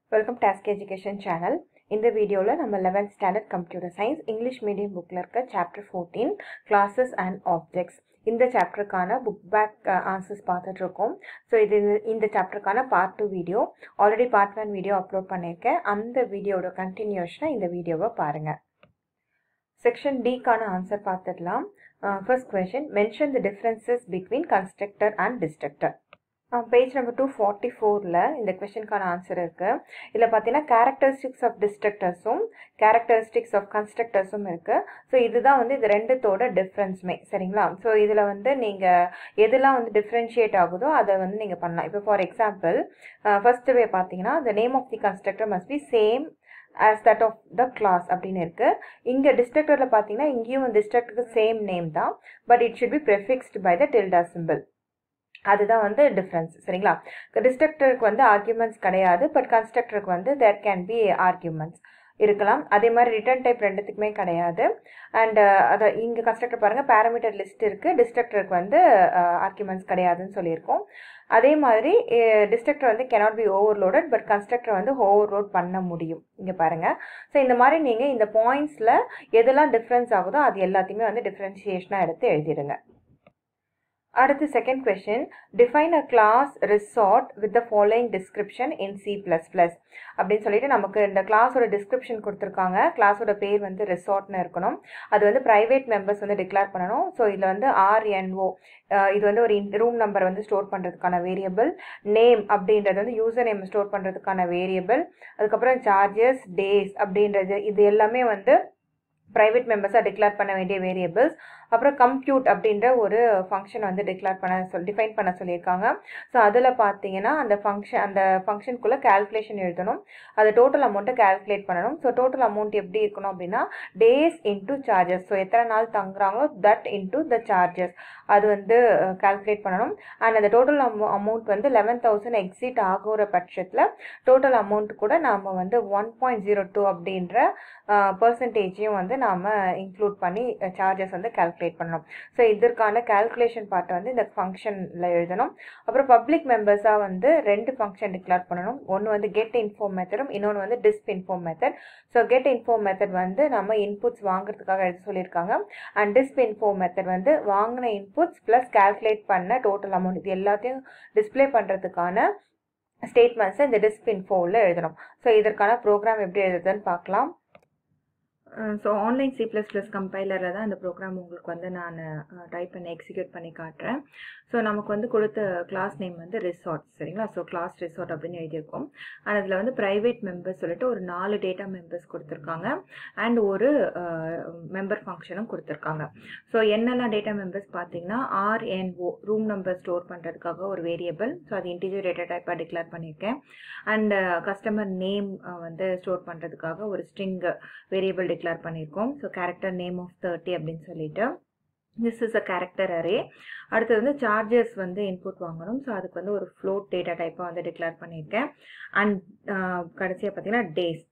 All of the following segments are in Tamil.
வெல்கம் டாஸ்க் எஜுகேஷன் சேனல் இந்த வீடியோவில் நம்ம eleventh standard computer science English medium புக்கில் இருக்க chapter fourteen classes and objects இந்த சாப்டருக்கான புக் பேக் ஆன்சர்ஸ் பார்த்துட்டு இருக்கோம் ஸோ இது இந்த சாப்டருக்கான part two video already part one video upload பண்ணியிருக்கேன் அந்த வீடியோட கண்டினியூஷனாக இந்த வீடியோவை பாருங்கள் செக்ஷன் டிக்கான ஆன்சர் பார்த்துடலாம் first question mention the differences between constructor and destructor page number two forty ஃபோரில் இந்த கொஷனுக்கான ஆன்சர் இருக்குது இதில் பார்த்தீங்கன்னா கேரக்டரிஸ்டிக்ஸ் ஆஃப் டிஸ்ட்ரக்டர்ஸும் கேரக்டரிஸ்டிக்ஸ் ஆஃப் கன்ஸ்ட்ரக்டர்ஸும் இருக்குது ஸோ இதுதான் வந்து இது ரெண்டுத்தோட டிஃப்ரென்ஸுமே சரிங்களா ஸோ இதில் வந்து நீங்கள் எதெல்லாம் வந்து டிஃப்ரென்ஷியேட் ஆகுதோ அதை வந்து நீங்கள் பண்ணலாம் இப்போ ஃபார் எக்ஸாம்பிள் ஃபர்ஸ்ட் வே பார்த்தீங்கன்னா the name of the constructor must be same as that of the class அப்படின்னு இருக்குது இங்கே டிஸ்ட்ரக்டரில் பார்த்தீங்கன்னா இங்கேயும் டிஸ்ட்ரக்டருக்கு சேம் நேம் தான் but it should be prefixed by the tilde simple அதுதான் வந்து டிஃப்ரென்ஸ் சரிங்களா டிஸ்ட்ரக்டருக்கு வந்து ஆர்கியூமெண்ட்ஸ் கிடையாது பட் கன்ஸ்ட்ரக்டருக்கு வந்து தேர் கேன் பி ஆர்கியூமெண்ட்ஸ் இருக்கலாம் அதே மாதிரி ரிட்டர்ன் டைப் ரெண்டுத்துக்குமே கிடையாது அண்ட் அதை இங்கே கன்ஸ்ட்ரக்டர் பாருங்கள் பேராமீட்டர் லிஸ்ட் இருக்குது டிஸ்ட்ரக்டருக்கு வந்து ஆர்கியூமெண்ட்ஸ் கிடையாதுன்னு சொல்லியிருக்கோம் அதே மாதிரி டிஸ்ட்ரக்டர் வந்து cannot be overloaded but constructor வந்து ஓவர்லோட் பண்ண முடியும் இங்கே பாருங்கள் ஸோ இந்த மாதிரி நீங்கள் இந்த பாயிண்ட்ஸில் எதெல்லாம் டிஃப்ரென்ஸ் ஆகுதோ அது எல்லாத்தையுமே வந்து டிஃப்ரென்ஷியேஷனாக எடுத்து எழுதிடுங்க அடுத்து second question define a class resort with the following description in C plus plus அப்படின்னு சொல்லிட்டு நமக்கு இந்த கிளாஸோட டிஸ்கிரிப்ஷன் கொடுத்துருக்காங்க கிளாஸோட பேர் வந்து ரிசார்ட்னு இருக்கணும் அது வந்து ப்ரைவேட் மெம்பர்ஸ் வந்து டிக்ளேர் பண்ணணும் ஸோ இதில் வந்து ஆர்என்ஓ இது வந்து ஒரு ரூம் நம்பர் வந்து ஸ்டோர் பண்ணுறதுக்கான வேரியபிள் நேம் அப்படின்றது வந்து யூசர் நேம் ஸ்டோர் பண்ணுறதுக்கான வேரியபிள் அதுக்கப்புறம் சார்ஜஸ் டேஸ் அப்படின்றது இது எல்லாமே வந்து ப்ரைவேட் மெம்பர்ஸாக டிக்ளேர் பண்ண வேண்டிய வேரியபிள்ஸ் அப்புறம் கம்ப்யூட் அப்படின்ற ஒரு ஃபங்க்ஷன் வந்து டிக்ளேர் பண்ண சொல் டிஃபைன் பண்ண சொல்லியிருக்காங்க ஸோ அதில் பார்த்தீங்கன்னா அந்த ஃபங்க்ஷன் அந்த ஃபங்க்ஷனுக்குள்ளே கேல்குலேஷன் எழுதணும் அது டோட்டல் அமௌண்ட்டை கேல்குலேட் பண்ணணும் ஸோ டோட்டல் அமௌண்ட் எப்படி இருக்கணும் அப்படின்னா டேஸ் இன்டூ சார்ஜஸ் ஸோ எத்தனை நாள் தங்குறாங்களோ தட் இன்டூ த சார்ஜஸ் அது வந்து கால்குலேட் பண்ணணும் அண்ட் அந்த டோட்டல் அமௌ அமௌண்ட் வந்து லெவன் தௌசண்ட் எக்ஸிட் ஆகுற பட்சத்தில் டோட்டல் அமௌண்ட் கூட நாம் வந்து ஒன் பாயிண்ட் ஜீரோ டூ அப்படின்ற பர்சன்டேஜையும் வந்து நாம் இன்க்ளூட் பண்ணி சார்ஜஸ் வந்து கால்குலேட் பண்ணணும் ஸோ இதற்கான கால்குலேஷன் பார்ட்டை வந்து இந்த ஃபங்க்ஷனில் எழுதணும் அப்புறம் பப்ளிக் மெம்பர்ஸாக வந்து ரெண்டு ஃபங்க்ஷன் டிக்ளேர் பண்ணணும் ஒன்று வந்து கெட் இன்ஃபோம் மெத்தடும் இன்னொன்று வந்து disp info method so get info method வந்து நம்ம இன்புட்ஸ் வாங்குறதுக்காக எழுத சொல்லியிருக்காங்க அண்ட் டிஸ்ப் இன்ஃபோம் மெத்தட் வந்து வாங்கின இன்புட்ஸ் ப்ளஸ் கால்குலேட் பண்ண டோட்டல் அமௌண்ட் இது எல்லாத்தையும் டிஸ்பிளே பண்ணுறதுக்கான ஸ்டேட்மெண்ட்ஸை இந்த டிஸ்ப் இன்ஃபோவில் எழுதணும் ஸோ இதற்கான ப்ரோக்ராம் எப்படி எழுதுதுன்னு பார்க்கலாம் so online C plus plus கம்பைலரில் தான் இந்த ப்ரோக்ராம் உங்களுக்கு வந்து நான் டைப் பண்ணி எக்ஸிக்யூட் பண்ணி காட்டுறேன் ஸோ நமக்கு வந்து கொடுத்த கிளாஸ் நேம் வந்து ரிசார்ட் சரிங்களா ஸோ கிளாஸ் ரிசார்ட் அப்படின்னு எழுதியிருக்கோம் அண்ட் அதில் வந்து ப்ரைவேட் மெம்பர்ஸ் சொல்லிட்டு ஒரு நாலு டேட்டா மெம்பர்ஸ் கொடுத்துருக்காங்க அண்ட் ஒரு மெம்பர் ஃபங்க்ஷனும் கொடுத்துருக்காங்க ஸோ என்னெல்லாம் டேட்டா மெம்பர்ஸ் பார்த்தீங்கன்னா ஆர்என்ஓ ரூம் நம்பர் ஸ்டோர் பண்ணுறதுக்காக ஒரு வேரியபிள் ஸோ அது இன்டீஜர் டேட்டா டைப்பாக டிக்ளேர் பண்ணியிருக்கேன் அண்ட் கஸ்டமர் நேம் வந்து ஸ்டோர் பண்ணுறதுக்காக ஒரு ஸ்ட்ரிங் வேரியபிள் டிக்ளேர் பண்ணியிருக்கோம் so character name of thirty அப்படின்னு சொல்லிட்டு this is a character array அடுத்தது வந்து சார்ஜஸ் வந்து இன்புட் வாங்கணும் ஸோ அதுக்கு வந்து ஒரு ஃப்ளோட் டேட்டா டைப்பாக வந்து டிக்ளேர் பண்ணியிருக்கேன் அண்ட் கடைசியாக பார்த்தீங்கன்னா டேஸ்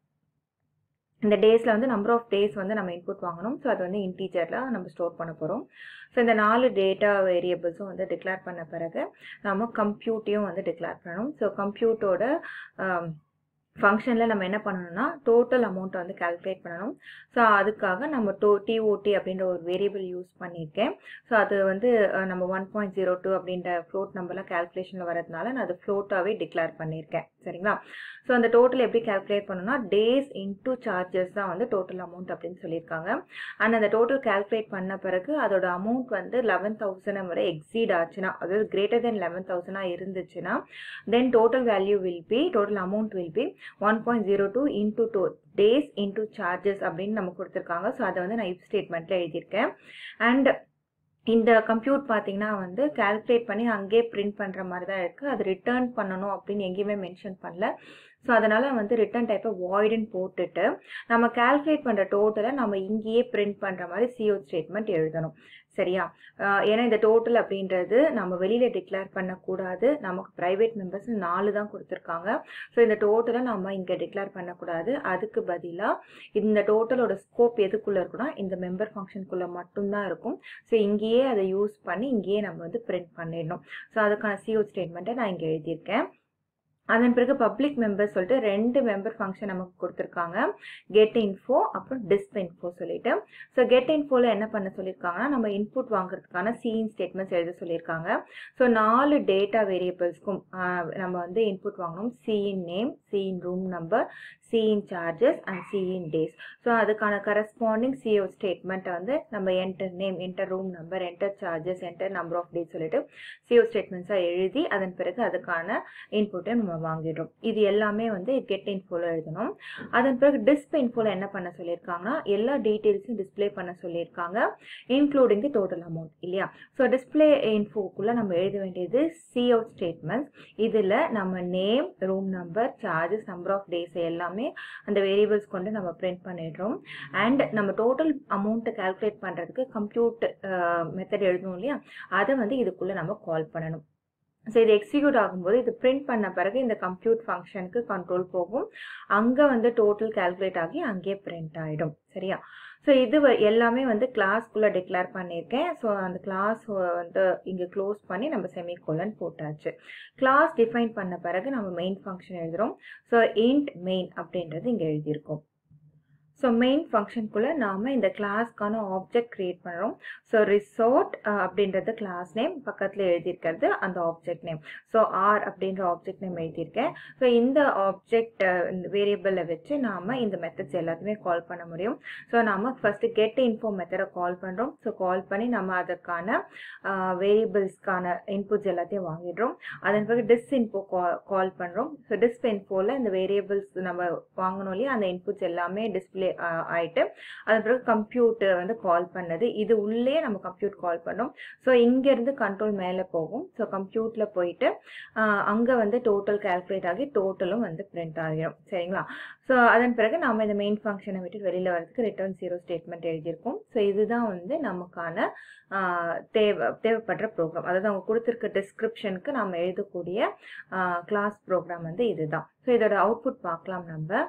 இந்த டேஸில் வந்து நம்பர் ஆஃப் டேஸ் வந்து நம்ம இன்புட் வாங்கணும் ஸோ அது வந்து இன்டீஜரில் நம்ம ஸ்டோர் பண்ண போகிறோம் ஸோ இந்த நாலு டேட்டா வேரியபிள்ஸும் வந்து டிக்ளேர் பண்ண பிறகு நம்ம கம்ப்யூட்டையும் வந்து டிக்ளேர் பண்ணணும் ஸோ கம்ப்யூட்டோட ஃபங்க்ஷனில் நம்ம என்ன பண்ணணும்னா டோட்டல் அமௌண்ட்டை வந்து கால்குலேட் பண்ணணும் ஸோ அதுக்காக நம்ம டோ டிஓடி அப்படின்ற ஒரு வேரியபிள் யூஸ் பண்ணியிருக்கேன் ஸோ அது வந்து நம்ம ஒன் பாயிண்ட் ஜீரோ டூ அப்படின்ற ஃப்ளோட் நம்பர்லாம் கால்குலேஷனில் வரதுனால நான் அது ஃப்ளோட்டாகவே டிக்ளேர் பண்ணியிருக்கேன் சரிங்களா ஸோ அந்த டோட்டல் எப்படி கால்குலேட் பண்ணணும்னா டேஸ் இன்டூ சார்ஜஸ் தான் வந்து டோட்டல் அமௌண்ட் அப்படின்னு சொல்லியிருக்காங்க அண்ட் அந்த டோட்டல் கால்குலேட் பண்ண பிறகு அதோட அமௌண்ட் வந்து லெவன் தௌசண்ட் வரை எக்ஸீட் ஆச்சுன்னா அதாவது கிரேட்டர் தென் லெவன் தௌசண்டாக இருந்துச்சுன்னா then total value will be total amount will be one point zero two into two days into charges அப்படின்னு நம்ம கொடுத்துருக்காங்க ஸோ அதை வந்து நான் இஃப் ஸ்டேட்மெண்ட்டில் எழுதியிருக்கேன் அண்ட் இந்த கம்ப்யூட் பார்த்தீங்கன்னா வந்து கால்குலேட் பண்ணி அங்கேயே பிரிண்ட் பண்ணுற மாதிரி தான் இருக்குது அது ரிட்டர்ன் பண்ணணும் அப்படின்னு எங்கேயுமே மென்ஷன் பண்ணல ஸோ அதனால் வந்து ரிட்டன் டைப்பை வாய்டுன்னு போட்டுட்டு நம்ம கால்குலேட் பண்ணுற டோட்டலை நம்ம இங்கேயே பிரிண்ட் பண்ணுற மாதிரி சிஓ ஸ்டேட்மெண்ட் எழுதணும் சரியா ஏன்னா இந்த டோட்டல் அப்படின்றது நம்ம வெளியில் டிக்ளேர் பண்ணக்கூடாது நமக்கு ப்ரைவேட் மெம்பர்ஸ் நாலு தான் கொடுத்துருக்காங்க ஸோ இந்த டோட்டலை நம்ம இங்கே டிக்ளேர் பண்ணக்கூடாது அதுக்கு பதிலாக இந்த டோட்டலோட ஸ்கோப் எதுக்குள்ளே இருக்குன்னா இந்த மெம்பர் ஃபங்க்ஷனுக்குள்ளே மட்டும்தான் இருக்கும் ஸோ இங்கேயே அதை யூஸ் பண்ணி இங்கேயே நம்ம வந்து பிரிண்ட் பண்ணிடணும் ஸோ அதுக்கான சிஓ ஸ்டேட்மெண்ட்டை நான் இங்கே எழுதியிருக்கேன் அதன் பிறகு பப்ளிக் மெம்பர் சொல்லிட்டு ரெண்டு மெம்பர் ஃபங்க்ஷன் நமக்கு கொடுத்துருக்காங்க கெட் இன்ஃபோ அப்புறம் டிஸ்ப் இன்ஃபோ சொல்லிட்டு ஸோ கெட் இன்ஃபோவில் என்ன பண்ண சொல்லியிருக்காங்கன்னா நம்ம இன்புட் வாங்குறதுக்கான சிஇன் ஸ்டேட்மெண்ட்ஸ் எழுத சொல்லியிருக்காங்க ஸோ நாலு டேட்டா வேரியபிள்ஸ்க்கும் நம்ம வந்து இன்புட் வாங்கணும் cin name cin room number cin charges and cin days so அதுக்கான கரஸ்பாண்டிங் சிஓ ஸ்டேட்மெண்ட்டை வந்து நம்ம enter name enter room number enter charges enter number of days சொல்லிட்டு சிஓ ஸ்டேட்மெண்ட்ஸாக எழுதி அதன் பிறகு அதுக்கான இன்புட்டை நம்ம வாங்கிடுறோம் இது எல்லாமே வந்து கெட் இன்ஃபோவில் எழுதணும் அதன் பிறகு டிஸ்ப் இன்ஃபோவில் என்ன பண்ண சொல்லியிருக்காங்கன்னா எல்லா டீட்டெயில்ஸும் டிஸ்பிளே பண்ண சொல்லியிருக்காங்க இன்க்ளூடிங் தி டோட்டல் அமௌண்ட் இல்லையா ஸோ டிஸ்பிளே இன்ஃபோக்குள்ளே நம்ம எழுத வேண்டியது சிஓ ஸ்டேட்மெண்ட்ஸ் இதில் நம்ம name room number charges number of days எல்லாமே அந்த வேரியபிள்ஸ் கொண்டு நம்ம பிரிண்ட் பண்ணிடுறோம் அண்ட் நம்ம டோட்டல் அமௌண்ட்டை கால்குலேட் பண்ணுறதுக்கு கம்ப்யூட் மெத்தட் எழுதணும் இல்லையா அதை வந்து இதுக்குள்ளே நம்ம கால் பண்ணணும் ஸோ இது எக்ஸிக்யூட் ஆகும்போது இது பிரிண்ட் பண்ண பிறகு இந்த கம்ப்யூட் ஃபங்க்ஷனுக்கு கண்ட்ரோல் போகும் அங்கே வந்து டோட்டல் கால்குலேட் ஆகி அங்கேயே பிரிண்ட் ஆகிடும் சரியா ஸோ இது எல்லாமே வந்து கிளாஸ்க்குள்ளே டிக்ளேர் பண்ணியிருக்கேன் ஸோ அந்த கிளாஸ் வந்து இங்கே க்ளோஸ் பண்ணி நம்ம செமிகோலன் போட்டாச்சு கிளாஸ் டிஃபைன் பண்ண பிறகு நம்ம மெயின் ஃபங்க்ஷன் எழுதுகிறோம் ஸோ இன்ட் மெயின் அப்படின்றது இங்கே எழுதியிருக்கோம் ஸோ மெயின் ஃபங்க்ஷனுக்குள்ளே நாம் இந்த கிளாஸ்க்கான ஆப்ஜெக்ட் க்ரியேட் பண்ணுறோம் ஸோ ரிசோர்ட் அப்படின்றது கிளாஸ் நேம் பக்கத்தில் எழுதியிருக்கிறது அந்த ஆப்ஜெக்ட் நேம் ஸோ ஆர் அப்படின்ற ஆப்ஜெக்ட் நேம் எழுதியிருக்கேன் ஸோ இந்த ஆப்ஜெக்ட் வேரியபிளை வச்சு நாம் இந்த மெத்தட்ஸ் எல்லாத்தையுமே கால் பண்ண முடியும் ஸோ நாம் ஃபஸ்ட்டு கெட் இன்ஃபோ மெத்தடை கால் பண்ணுறோம் ஸோ கால் பண்ணி நம்ம அதற்கான வேரியபிள்ஸ்க்கான இன்புட்ஸ் எல்லாத்தையும் வாங்கிடுறோம் அதன் பிறகு டிஸ் இன்ஃபோ கால் பண்ணுறோம் ஸோ டிஸ் இன்ஃபோவில் இந்த வேரியபிள்ஸ் நம்ம வாங்கணும் இல்லையா அந்த இன்புட்ஸ் எல்லாமே டிஸ்பிளே ஆயிட்டு அது பிறகு கம்ப்யூட்டர் வந்து கால் பண்ணது இது உள்ளே நம்ம கம்ப்யூட் கால் பண்ணோம் ஸோ இங்கேருந்து கண்ட்ரோல் மேலே போகும் ஸோ கம்ப்யூட்டில் போயிட்டு அங்கே வந்து டோட்டல் கால்குலேட் ஆகி டோட்டலும் வந்து பிரிண்ட் ஆகிடும் சரிங்களா ஸோ அதன் பிறகு நம்ம இந்த மெயின் ஃபங்க்ஷனை விட்டு வெளியில் வரதுக்கு ரிட்டர்ன் ஜீரோ ஸ்டேட்மெண்ட் எழுதியிருக்கோம் ஸோ இதுதான் வந்து நமக்கான தேவை தேவைப்படுற ப்ரோக்ராம் அதாவது அவங்க கொடுத்துருக்க டிஸ்கிரிப்ஷனுக்கு நம்ம எழுதக்கூடிய கிளாஸ் ப்ரோக்ராம் வந்து இதுதான் ஸோ இதோட அவுட்புட் பார்க்கலாம் நம்ம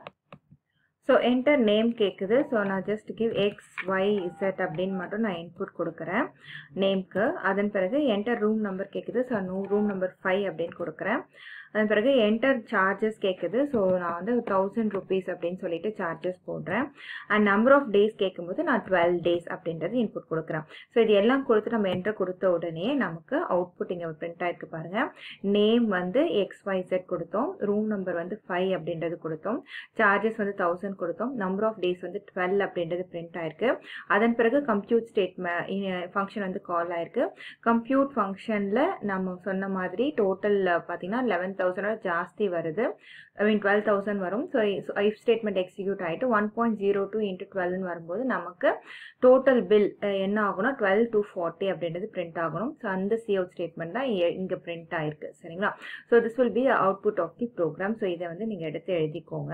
ஸோ என்டர் நேம் கேட்குது ஸோ நான் just give X Y Z அப்படின்னு மட்டும் நான் இன்புட் கொடுக்குறேன் நேம்க்கு அதன் பிறகு என்டர் ரூம் நம்பர் கேட்குது so new room number five அப்படின்னு கொடுக்குறேன் அதன் பிறகு என்டர் சார்ஜஸ் கேட்குது ஸோ நான் வந்து தௌசண்ட் ருபீஸ் அப்படின்னு சொல்லிட்டு சார்ஜஸ் போடுறேன் அண்ட் நம்பர் ஆஃப் டேஸ் கேட்கும்போது நான் டுவெல் டேஸ் அப்படின்றது இன்புட் கொடுக்குறேன் ஸோ இது எல்லாம் கொடுத்து நம்ம என்டர் கொடுத்த உடனே நமக்கு அவுட்புட் இங்கே பிரிண்ட் ஆயிருக்கு பாருங்கள் நேம் வந்து எக்ஸ் ஒய் செட் கொடுத்தோம் ரூம் நம்பர் வந்து ஃபைவ் அப்படின்றது கொடுத்தோம் சார்ஜஸ் வந்து தௌசண்ட் கொடுத்தோம் நம்பர் ஆஃப் டேஸ் வந்து டுவெல் அப்படின்றது பிரிண்ட் ஆயிருக்கு அதன் பிறகு கம்ப்யூட் ஸ்டேட்மெண்ட் ஃபங்க்ஷன் வந்து கால் ஆயிருக்கு கம்ப்யூட் ஃபங்க்ஷனில் நம்ம சொன்ன மாதிரி டோட்டல் பார்த்தீங்கன்னா லெவன் தௌசண்டோட ஜாஸ்தி வருது ஐ மீன் டுவெல் தௌசண்ட் வரும் ஸோ இஃப் ஸ்டேட்மெண்ட் எக்ஸிக்யூட் ஆகிட்டு one point zero two into டுவெல்னு வரும்போது நமக்கு டோட்டல் பில் என்ன ஆகும்னா டுவெல் டு ஃபார்ட்டி அப்படின்றது பிரிண்ட் ஆகணும் ஸோ அந்த சிஓ ஸ்டேட்மெண்ட் தான் இங்கே பிரிண்ட் ஆயிருக்கு சரிங்களா so this will be output of the program so இதை வந்து நீங்கள் எடுத்து எழுதிக்கோங்க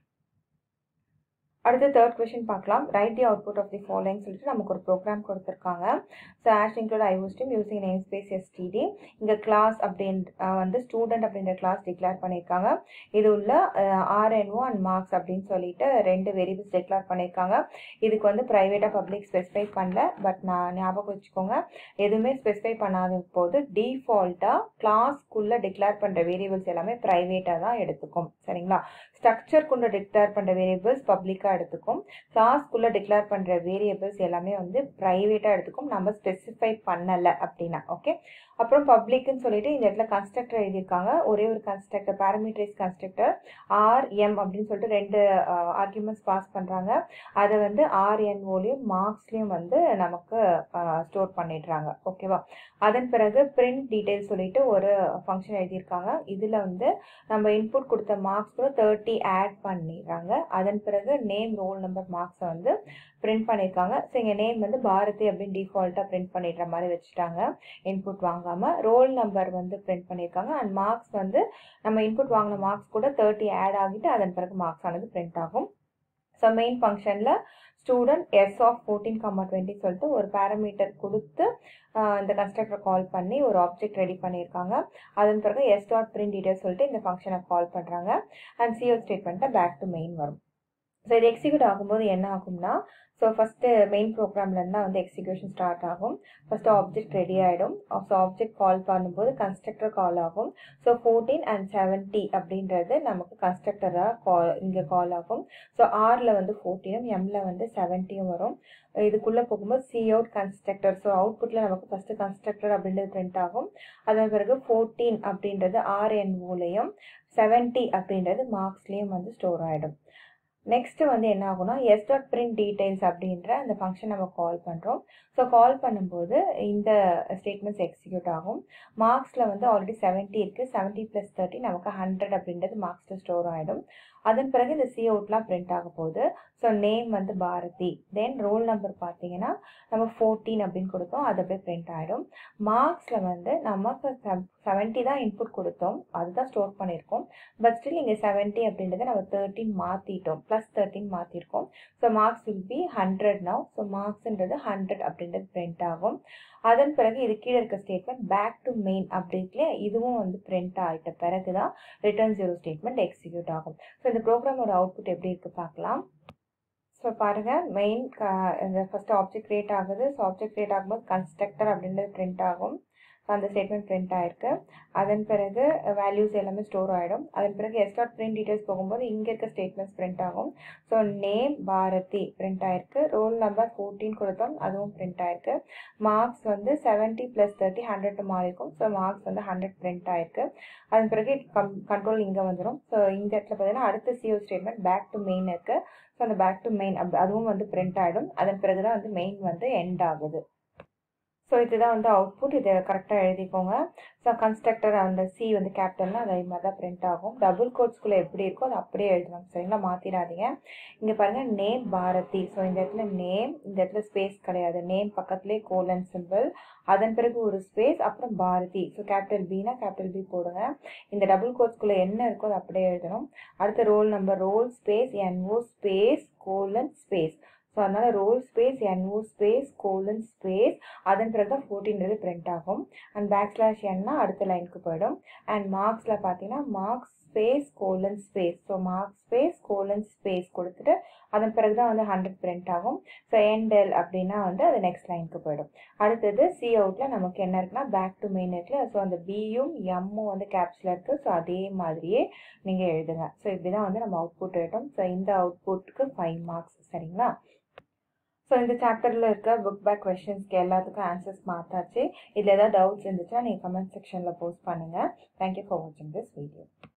அடுத்து தேர்ட் கொஷின் பார்க்கலாம் write the output of the following சொல்லிட்டு நமக்கு ஒரு ப்ரோக்ராம் கொடுத்துருக்காங்க so hash include iostream using namespace STD இங்கே கிளாஸ் அப்படின்ற வந்து ஸ்டூடெண்ட் அப்படின்ற கிளாஸ் டிக்ளேர் பண்ணியிருக்காங்க இது உள்ள ஆர்என்ஓ அண்ட் மார்க்ஸ் அப்படின்னு சொல்லிட்டு ரெண்டு வேரியபிள்ஸ் டிக்ளேர் பண்ணியிருக்காங்க இதுக்கு வந்து ப்ரைவேட்டாக பப்ளிக் ஸ்பெசிஃபை பண்ணல பட் நான் ஞாபகம் வச்சுக்கோங்க எதுவுமே ஸ்பெசிஃபை பண்ணாத போது டிஃபால்ட்டாக கிளாஸ்க்குள்ளே டிக்ளேர் பண்ணுற வேரியபிள்ஸ் எல்லாமே ப்ரைவேட்டாக தான் எடுத்துக்கும் சரிங்களா ஸ்ட்ரக்சர்க்குள்ளே டிக்ளேர் பண்ணுற வேரியபிள்ஸ் பப்ளிக்காக எடுத்துக்கும் கிளாஸ்க்குள்ளே டிக்ளேர் பண்ணுற வேரியபிள்ஸ் எல்லாமே வந்து ப்ரைவேட்டாக எடுத்துக்கும் நம்ம ஸ்பெசிஃபை பண்ணலை அப்படின்னா ஓகே அப்புறம் பப்ளிக்னு சொல்லிட்டு இந்த இடத்துல கன்ஸ்ட்ரக்டர் எழுதியிருக்காங்க ஒரே ஒரு constructor parameterize constructor R M அப்படின்னு சொல்லிட்டு ரெண்டு ஆர்குமெண்ட்ஸ் பாஸ் பண்ணுறாங்க அதை வந்து ஆர்என்ஓலையும் மார்க்ஸ்லேயும் வந்து நமக்கு ஸ்டோர் பண்ணிடுறாங்க ஓகேவா அதன் பிறகு பிரிண்ட் டீட்டெயில்ஸ் சொல்லிட்டு ஒரு ஃபங்க்ஷன் எழுதியிருக்காங்க இதில் வந்து நம்ம இன்புட் கொடுத்த மார்க்ஸ் கூட தேர்ட்டி ஆட் பண்ணிடுறாங்க அதன் பிறகு நேம் ரோல் நம்பர் மார்க்ஸை வந்து பிரிண்ட் பண்ணியிருக்காங்க ஸோ இங்கே நேம் வந்து பாரதி அப்படின்னு டிஃபால்ட்டாக பிரிண்ட் பண்ணிடுற மாதிரி வச்சுட்டாங்க இன்புட் வாங்காமல் ரோல் நம்பர் வந்து பிரிண்ட் பண்ணியிருக்காங்க அண்ட் மார்க்ஸ் வந்து நம்ம இன்புட் வாங்கின மார்க்ஸ் கூட தேர்ட்டி ஆட் ஆகிட்டு அதன் பிறகு மார்க்ஸ் ஆனது பிரிண்ட் ஆகும் ஸோ மெயின் ஃபங்க்ஷனில் student S of fourteen comma twenty சொல்லிட்டு ஒரு பேராமீட்டர் கொடுத்து இந்த கன்ஸ்ட்ரக்டர் கால் பண்ணி ஒரு ஆப்ஜெக்ட் ரெடி பண்ணியிருக்காங்க அதன் பிறகு எஸ் டாட் பிரிண்ட் டீடைல்ஸ் சொல்லிட்டு இந்த ஃபங்க்ஷனை கால் பண்ணுறாங்க அண்ட் சிஓ ஸ்டேட்மெண்ட்டை பேக் டு மெயின் வரும் ஸோ இது எக்ஸிக்யூட் ஆகும்போது என்ன ஆகும்னா ஸோ ஃபஸ்ட்டு மெயின் ப்ரோக்ராம்லேருந்து தான் வந்து எக்ஸிக்யூஷன் ஸ்டார்ட் ஆகும் ஃபஸ்ட்டு ஆப்ஜெக்ட் ரெடி ஆகிடும் ஸோ ஆப்ஜெக்ட் கால் பண்ணும்போது கன்ஸ்ட்ரக்டர் கால் ஆகும் ஸோ ஃபோர்டீன் அண்ட் செவன்ட்டி அப்படின்றது நமக்கு கன்ஸ்ட்ரக்டராக கால் இங்கே கால் ஆகும் ஸோ ஆரில் வந்து ஃபோர்டீனும் எம்மில் வந்து செவன்ட்டியும் வரும் இதுக்குள்ளே போகும்போது சி அவுட் கன்ஸ்ட்ரக்டர் ஸோ அவுட்புட்டில் நமக்கு ஃபஸ்ட்டு கன்ஸ்ட்ரக்டர் அப்படின்றது பிரிண்ட் ஆகும் அதன் பிறகு ஃபோர்டீன் அப்படின்றது ஆர்என்ஓலையும் செவன்ட்டி அப்படின்றது மார்க்ஸ்லேயும் வந்து ஸ்டோர் ஆகிடும் நெக்ஸ்ட்டு வந்து என்ன ஆகும்னா எஸ் டாட் பிரிண்ட் டீடைல்ஸ் அப்படின்ற அந்த ஃபங்க்ஷன் நம்ம கால் பண்ணுறோம் ஸோ கால் பண்ணும்போது இந்த ஸ்டேட்மெண்ட்ஸ் எக்ஸிக்யூட் ஆகும் மார்க்ஸில் வந்து ஆல்ரெடி செவன்ட்டி இருக்குது செவன்ட்டி ப்ளஸ் தேர்ட்டி நமக்கு ஹண்ட்ரட் அப்படின்றது மார்க்ஸில் ஸ்டோர் ஆகிடும் அதன் பிறகு இந்த சி அவுட்லாம் பிரிண்ட் ஆக போகுது ஸோ நேம் வந்து பாரதி தென் ரோல் நம்பர் பார்த்தீங்கன்னா நம்ம ஃபோர்டீன் அப்படின்னு கொடுத்தோம் அது அப்படியே பிரிண்ட் ஆகிடும் மார்க்ஸில் வந்து நமக்கு செவன்ட்டி தான் இன்புட் கொடுத்தோம் அதுதான் ஸ்டோர் பண்ணியிருக்கோம் பட் ஸ்டில் இங்கே செவன்ட்டி அப்படின்றத நம்ம தேர்ட்டின் மாற்றிட்டோம் ப்ளஸ் தேர்ட்டின் மாற்றிருக்கோம் so marks will be hundred now so மார்க்ஸ்ன்றது ஹண்ட்ரட் அப்படின்றது பிரிண்ட் ஆகும் அதன் பிறகு இது கீழே இருக்க ஸ்டேட்மெண்ட் பேக் டு மெயின் அப்படின்ட்டு இதுவும் வந்து பிரிண்ட் ஆகிட்ட பிறகு தான் ரிட்டர்ன் ஜீரோ ஸ்டேட்மெண்ட் எக்ஸிக்யூட் ஆகும் ஸோ இந்த ப்ரோக்ராமோட அவுட்புட் எப்படி இருக்குது பார்க்கலாம் ஸோ பாருங்கள் மெயின் இந்த ஃபஸ்ட்டு ஆப்ஜெக்ட் கிரியேட் ஆகுது ஸோ ஆப்ஜெக்ட் கிரியேட் ஆகும்போது கன்ஸ்ட்ரக்டர் அப்படின்றது பிரிண்ட் ஆகும் ஸோ அந்த ஸ்டேட்மெண்ட் பிரிண்ட் ஆயிருக்கு அதன் பிறகு வேல்யூஸ் எல்லாமே ஸ்டோர் ஆகிடும் அதன் பிறகு எஸ்டாட் பிரிண்ட் டீட்டெயில்ஸ் போகும்போது இங்கே இருக்க ஸ்டேட்மெண்ட்ஸ் பிரிண்ட் ஆகும் ஸோ நேம் பாரதி பிரிண்ட் ஆயிருக்கு ரோல் நம்பர் ஃபோர்டீன் கொடுத்தோம் அதுவும் பிரிண்ட் ஆயிருக்கு மார்க்ஸ் வந்து செவன்ட்டி ப்ளஸ் தேர்ட்டி ஹண்ட்ரட் மாறி இருக்கும் ஸோ மார்க்ஸ் வந்து ஹண்ட்ரட் பிரிண்ட் ஆயிருக்கு அதன் பிறகு கம் கண்ட்ரோல் இங்கே வந்துடும் ஸோ இந்த இடத்துல பார்த்தீங்கன்னா அடுத்த சிஓ ஸ்டேட்மெண்ட் பேக் டு மெயின் இருக்குது ஸோ அந்த பேக் டு மெயின் அப் அதுவும் வந்து பிரிண்ட் ஆகிடும் அதன் பிறகு தான் வந்து மெயின் வந்து எண்ட் ஆகுது ஸோ இதுதான் வந்து அவுட்புட் இதை கரெக்டாக எழுதிக்கோங்க ஸோ கன்ஸ்ட்ரக்டர் அந்த சி வந்து கேப்டன்னா அதே மாதிரி தான் பிரிண்ட் ஆகும் டபுள் கோட்ஸ்குள்ளே எப்படி இருக்கோ அதை அப்படியே எழுதணும் சரிங்களா மாற்றிடாதீங்க இங்கே பாருங்கள் நேம் பாரதி ஸோ இந்த இடத்துல நேம் இந்த இடத்துல ஸ்பேஸ் கிடையாது நேம் பக்கத்துலேயே கோலன் சிம்பிள் அதன் பிறகு ஒரு ஸ்பேஸ் அப்புறம் பாரதி ஸோ கேபிட்டல் பினா கேபிட்டல் பி போடுங்க இந்த டபுள் கோட்ஸ்குள்ளே என்ன இருக்கோ அதை அப்படியே எழுதணும் அடுத்த roll number roll space NO space colon space so அதனால் roll space NO space colon space அதன் பிறகு தான் ஃபோர்டீன்றது பிரிண்ட் ஆகும் அண்ட் பேக் ஸ்லாஷ் என்னா அடுத்த லைனுக்கு போயிடும் அண்ட் மார்க்ஸில் பார்த்தீங்கன்னா marks space colon space so marks space colon space கொடுத்துட்டு அதன் பிறகு தான் வந்து ஹண்ட்ரட் பிரிண்ட் ஆகும் ஸோ என்டெல் அப்படின்னா வந்து அது நெக்ஸ்ட் லைனுக்கு போயிடும் அடுத்தது சி அவுட்டில் நமக்கு என்ன இருக்குன்னா பேக் டு மெயின் இருக்குல்ல ஸோ அந்த பியும் எம்மும் வந்து கேப்ஸில் இருக்குது ஸோ அதே மாதிரியே நீங்கள் எழுதுங்க ஸோ இப்படி தான் வந்து நம்ம அவுட்புட் எழுதும் ஸோ இந்த அவுட்புட்டுக்கு ஃபைவ் மார்க்ஸ் சரிங்களா ஸோ இந்த சாப்டரில் இருக்க புக் பேக் கொஷின்ஸ்க்கு எல்லாத்துக்கும் ஆன்சர்ஸ் மாற்றாச்சு இதில் ஏதாவது டவுட்ஸ் இருந்துச்சுன்னா நீங்கள் கமெண்ட் செக்ஷனில் போஸ்ட் பண்ணுங்கள் தேங்க்யூ ஃபார் வாட்சிங் திஸ் வீடியோ